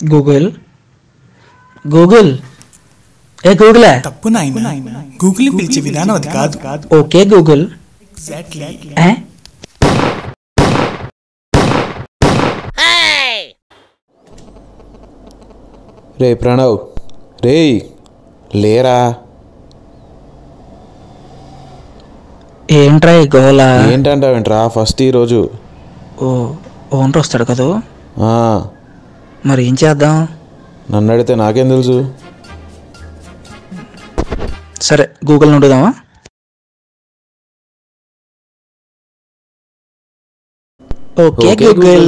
Google Google ఏ Google తప్పు నాయన గూగుల్ని పిలిచే విధానం అది కాదు ఓకే గూగుల్ ఎగ్జాక్ట్లీ ఏ? రే ప్రణవ్ రేయ్ లేరా ఏంట్రా ఈ గోల ఏంటంటావేంట్రా ఫస్ట్ ఈరోజు ఓ ఓనర్ వస్తాడు కదా ఆ, మరి ఏం చేద్దాం నన్ను అడిగితే నాకేం తెలుసు సరే గూగుల్ నుండుదామా ఓకే ఓకే, గూగుల్ గూగుల్.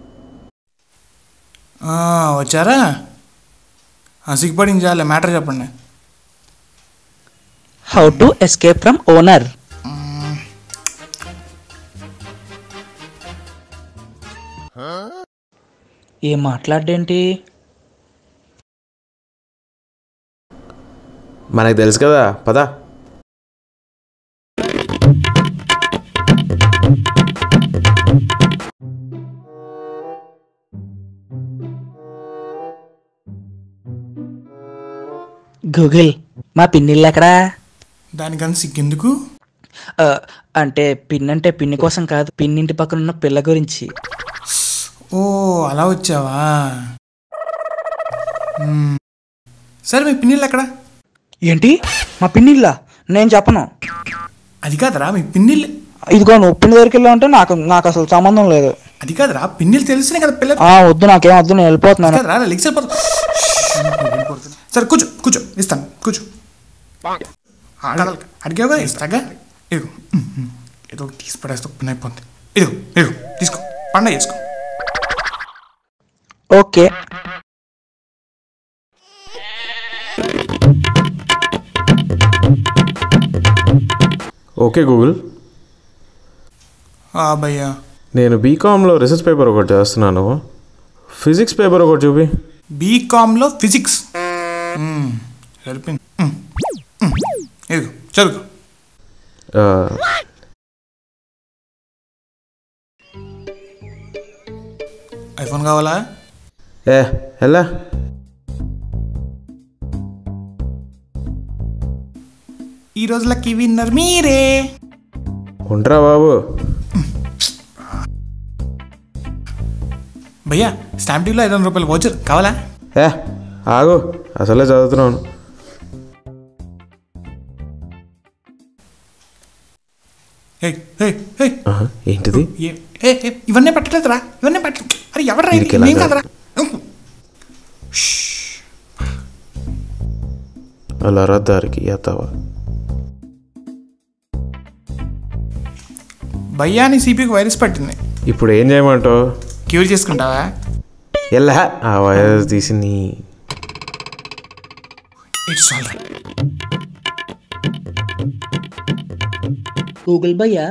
వచ్చారా ఆ, సిగ్గుపడింది చాలే మ్యాటర్ చెప్పండి how to escape from owner ఏం మాట్లాడేంటి మనకు తెలుసు కదా పదా గూగుల్ మా పిన్నిళ్ళు ఎక్కడా దానికని సిగ్గెందుకు ఆ, అంటే పిన్ అంటే పిన్ని కోసం కాదు పిన్నింటి పక్కన ఉన్న పిల్ల గురించి ఓ అలా వచ్చావా మ్మ్. సరే మీ పిన్నిళ్ళు ఎక్కడ ఏంటి మా పిన్నిళ్ళా నేను చెప్పను అది కాదురా మీ పిన్నిళ్ళు ఇదిగో నువ్వు పిన్ని దగ్గరికి వెళ్ళా అంటే నాకు నాకు అసలు సంబంధం లేదు అది కాదురా పిన్నిళ్ళు తెలిసినే కదా పిల్ల ఆ వద్దు నాకేం వద్దు నేను వెళ్ళిపోతున్నాను కాదురా లెగ్స్ వెళ్ళిపోతా సరే కూర్చో కూర్చో ఇస్తాను కూర్చో ఆడాలి అడిగావుగా ఇస్తాగా ఇదిగో ఏదో ఒకటి తీసి పడేస్తే పని అయిపోతుంది ఇదిగో ఇదిగో తీసుకో పండగ చేసుకో ఓకే ఓకే గూగుల్ ఆ భయ్యా నేను బీకామ్లో రీసెర్చ్ పేపర్ ఒకటి చేస్తున్నాను ఫిజిక్స్ పేపర్ ఒకటి చూపి బీకామ్లో ఫిజిక్స్ సరిపోయింది మ్మ్. మ్మ్. ఇదిగో చదువు ఆ, ఐఫోన్ కావాలా ఏ ఎలా ఈ రోజులకి విన్నర్ మీరే ఉండరా బాబు భయ్యా స్టాంప్ టీవీలో ఐదు వందల రూపాయలు వోచర్ కావాలా ఏ ఆగు అసలే చదువుతున్నాను హే హే హే ఆహా, ఏంటిది ఏ- ఏ ఏ, ఇవన్నీ పెట్టలేదురా ఇవన్నీ పెట్టలేదు అరే ఎవడరా ఇది వీడికి ఎలాగా? నేను కదరా అలా రద్దారికి ఎత్తావా భయ్యాని సిపికి వైరస్ పట్టింది ఇప్పుడు ఏం చేయమంటావు క్యూర్ చేసుకుంటావా ఎలా ఆ వైరస్ తీసి నీ ఇట్స్ ఆల్ రైట్ గూగుల్ భయ్యా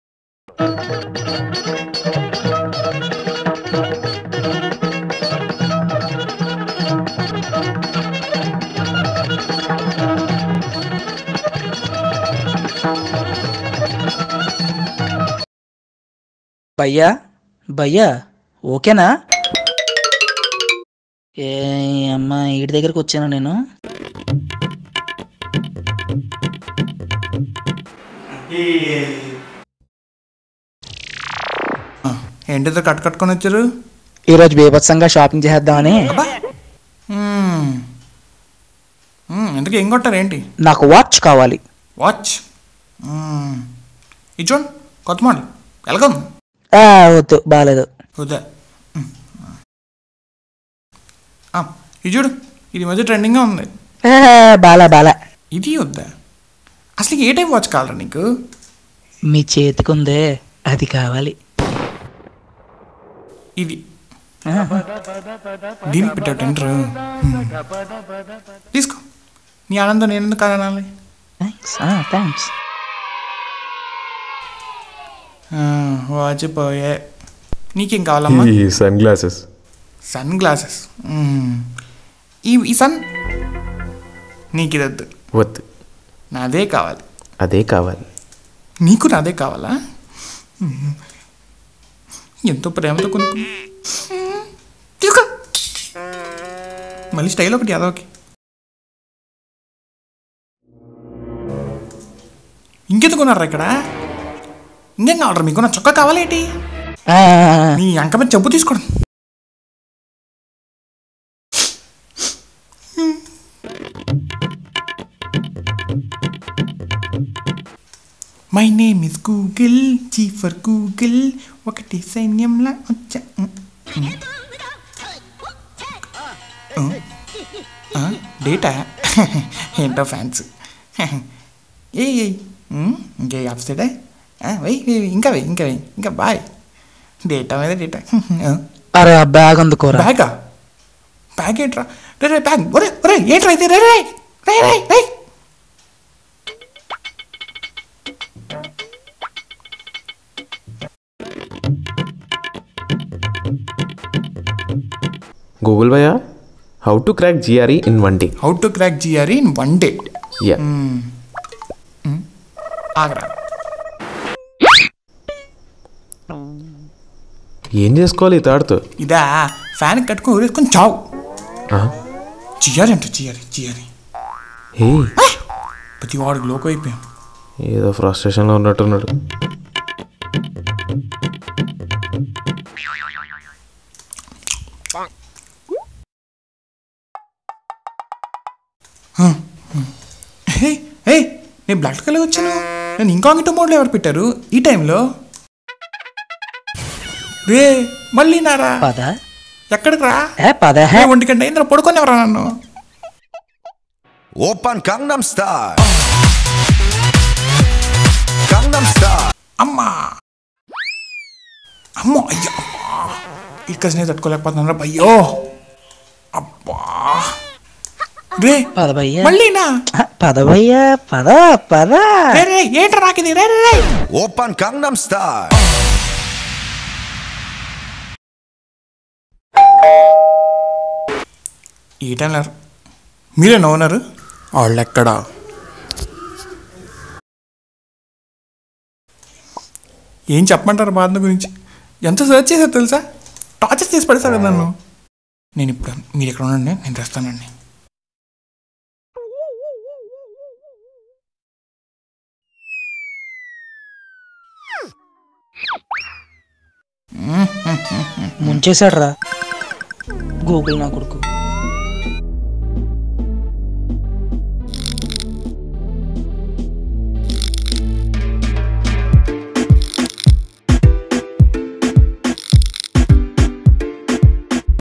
భయ్యా భయ్యా ఓకేనా ఏ అమ్మా వీడి దగ్గరకు వచ్చాను నేను ఏంటిదో కట్ కట్టుకొని వచ్చారు ఈరోజు బీభత్సంగా షాపింగ్ చేద్దామని అబ్బా మ్మ్. మ్మ్, ఇంతకీ ఏం కొట్టారు ఏంటి నాకు వాచ్ కావాలి వాచ్ మ్మ్. ఇది చూడండి కొత్త మోడల్ ఎలాగం ఆ, వద్దు బాగాలేదు వద్దా మ్మ్. ఆ, ఇది చూడు ఇది ఈ మధ్య ట్రెండింగ్గా ఉంది ఆ, బాలా బాలా ఇది వద్దా అసలు ఏ టైప్ వాచ్ కావాలరా నీకు మీ చేతికుందే అది కావాలి ఇది దీనికి పెట్టావు టెండర్ తీసుకో నీ ఆనందం నేను ఎందుకు కాదనాలి థ్యాంక్స్ థ్యాంక్స్ వాచ్ పోయే నీకేం కావాలమ్మా ఈ సన్ గ్లాసెస్ సన్ గ్లాసెస్ ఈ ఈ సన్ నీకు ఇది వద్దు వద్దు నాదే కావాలి అదే కావాలి నీకు నాదే కావాలా మ్మ్. ఎంతో ప్రేమతో కొనుక్కున్నా మ్మ్. తీసుకో మళ్ళీ స్టైల్ ఒకటి యాదవ్కి ఇంకెందుకు ఉన్నారా ఇక్కడ ఇంకేం కావాలరా మీకు నా చొక్కా కావాలేంటి ఆ, మీ అంక మీద చెప్పు తీసుకోండి my name is Google G for Google ఒకటి సైన్యంలా వచ్చా డేటా ఏంటో ఫ్యాన్స్ ఏ ఇంకే అప్సెట్ వెయ్యి వెయ్యి ఇంకా వెయ్యి ఇంకా వెయ్యి ఇంకా బాయ్ డేటా మీద డేటా అరే ఆ బ్యాగ్ అందుకోరా బ్యాగా బ్యాగ్ ఏంట్రా రే రే బ్యాగ్ ఒరే ఒరే ఏంట్రా ఇది రే రే రే రే రే గూగుల్ భయ్యా how to crack GRE in one day how to crack GR in one day యా ఆగరా ఏం చేసుకోవాలి ఈ తాడుతో ఇదా ఫ్యాన్ కట్టుకొని ఊరేసుకొని చావు ఆ? జిఆర్ అంటే జిఆర్ జిఆర్ హే ప్రతి వాడికి లోకం అయిపోయాం ఏదో ఫ్రస్ట్రేషన్లో ఉన్నట్టున్నాడు హే హే నేను బ్లాక్ కలర్ వచ్చాను నేను ఇంకాంగిటో మోడ్లో ఎవరు పెట్టారు ఈ టైంలో రే మళ్ళీ నారా పద ఎక్కడికి రా ఏ పద హే ఒంటి గంట ఇంద్ర పడుకొని ఎవరా నన్ను 오빤 강남 스타일 강남 스타일 అమ్మా అమ్మో అయ్యో ఇక్కడ నేను తట్టుకోలేకపోతున్నా అయ్యో అబ్బా రే పద భయ్యా మళ్ళీనా ఆ, పద భయ్యా పద పద రే రే ఏంట్రా నాకు ఇది రే రే రే 오빤 강남 스타일 ఈ టైంలో మీరే నవ్వున్నారు వాళ్ళు ఎక్కడ ఏం చెప్పమంటారు బాధ గురించి ఎంత సర్చ్ చేశారు తెలుసా టార్చర్ చేసి పడేశారు కదా నన్ను నేను ఇప్పుడు మీరు ఇక్కడ ఉండండి నేను తెస్తానండి ముంచేశాడు రా గూగుల్ నా కొడుకు